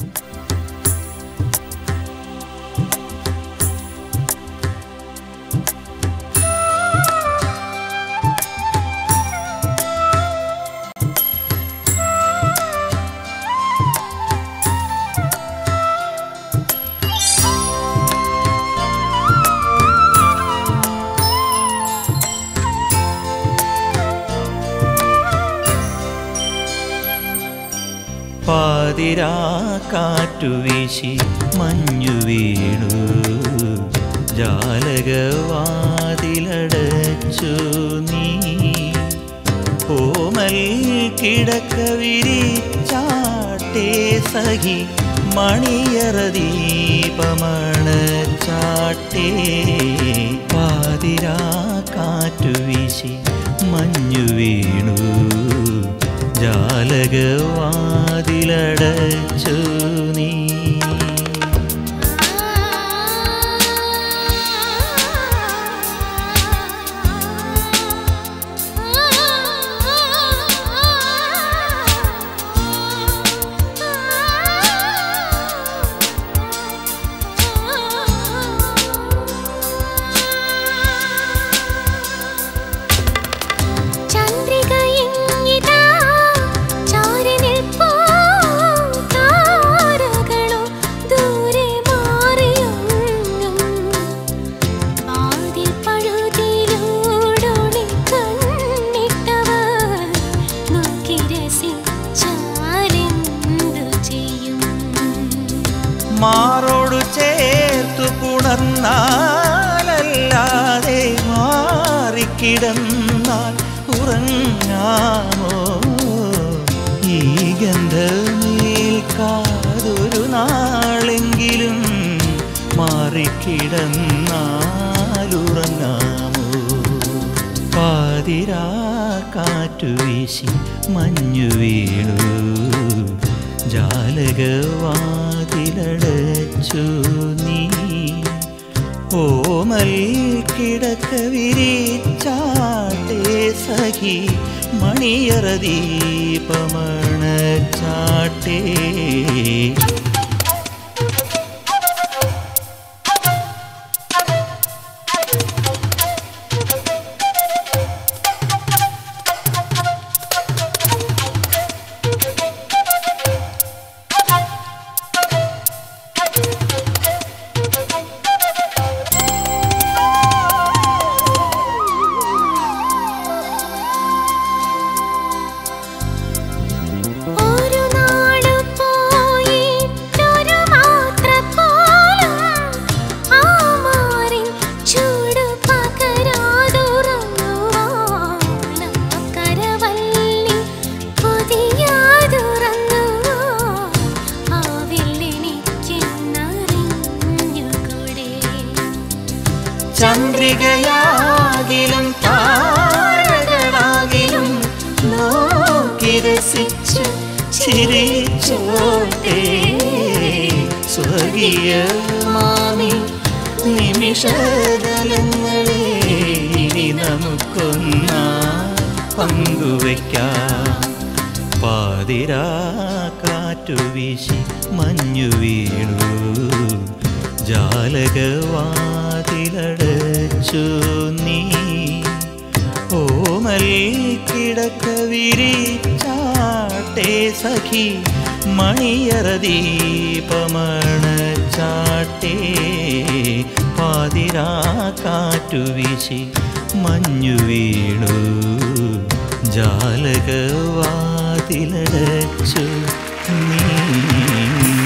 പാതിരാ കാറ്റുവീശി മഞ്ഞു വീണു ജാലകവാതിലടച്ചു നീ ഓമൽ കിടക്ക വിരിച്ചാട്ടേ സഖി മണിയറ ദീപമണച്ചാട്ടേ പാതിരാ കാറ്റുവീശി മഞ്ഞു വീണു ജാലകവാതിലടച്ചു നീ ചന്ദ്രികയിങ്ങിതാ ചാരി നിൽപ്പൂ താരകളോ ദൂരെ മാറിയൊന്നും വാതിൽ പഴുതിലൂടൊളി കണ്ണിട്ടവർ നോക്കി രസിച്ചാലെന്തു ചെയ്യും മാറോടു ചേർത്തു പുണർന്നാലല്ലാതെ മാറിക്കിടന്നാൽ ഉറങ്ങാമോ ഈ ഗന്ധമേൽക്കാതൊരു നാളെങ്കിലും മാറിക്കിടന്നാൽ ഉറങ്ങാമോ പാതിരാ കാറ്റു വീശി മഞ്ഞു വീണു ജാലകവാതിലടച്ചു നീ ഓമൽ കിടക്ക വിരിച്ചാട്ടേ സഖി മണിയറ ദീപമണച്ചാട്ടേ ഒരു നാടു പോയിട്ടൊരു മാത്ര പോലും ആ മാറിൻ ചൂട് പകരാതുറങ്ങുവാൻ ആ കരവല്ലി പുതിയാതുറങ്ങുവാൻ ആവില്ലെനിക്കെന്നറിഞ്ഞുകൂടെ ചന്ദ്രികയാകിലും താരകളാകിലും നോക്കി രസിച്ചു ചിരിച്ചോട്ടെ സ്വർഗീയ മാമി നിമിഷതലങ്ങളെ ഇനി നമുക്കൊന്നാ പങ്കുവയ്ക്കാം പാതിരാ കാറ്റു വീശി മഞ്ഞു വീണു ജാലകവാതിലടച്ചു നീ ഓമൽ കിടക്ക വിരിച്ചാട്ടേ സഖി മണിയറ ദീപമണച്ചാട്ടേ പാതിരാ കാറ്റു വീശി മഞ്ഞു വീണു ജാലകവാതിലടച്ചു നീ